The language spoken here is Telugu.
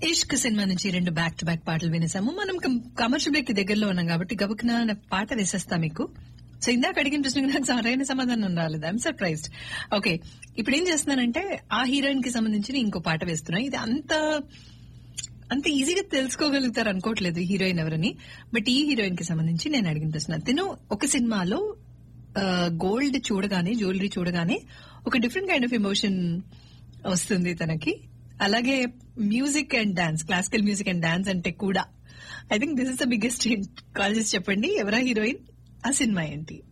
ఇష్క్ సినిమా నుంచి రెండు బ్యాక్ టు బ్యాక్ పాటలు వినేసాము మనం కమర్షియల్ బ్రేక్ కి దగ్గరలో ఉన్నాం కాబట్టి గబుకున నా పాట వేసేస్తా మీకు సో ఇందాక అడిగిన ప్రశ్నకు నాకు సరైన సమాధానం రాలేదు ఐఎమ్ సర్ప్రైజ్డ్ ఓకే ఇప్పుడు ఏం చేస్తున్నానంటే ఆ హీరోయిన్ కి సంబంధించిన ఇంకో పాట వేస్తున్నా ఇది అంత అంత ఈజీగా తెలుసుకోగలుగుతారు అనుకోవట్లేదు ఈ హీరోయిన్ ఎవరని బట్ ఈ హీరోయిన్ కి సంబంధించి నేను అడిగిన ప్రశ్న తిను ఒక సినిమాలో గోల్డ్ చూడగానే జ్యువెలరీ చూడగానే ఒక డిఫరెంట్ కైండ్ ఆఫ్ ఎమోషన్ వస్తుంది తనకి అలాగే music and dance classical music and dance అంటే కూడా I think this is the biggest call చేసి చెప్పండి ఎవరా హీరోయిన్ ఆ సినిమా ఏంటి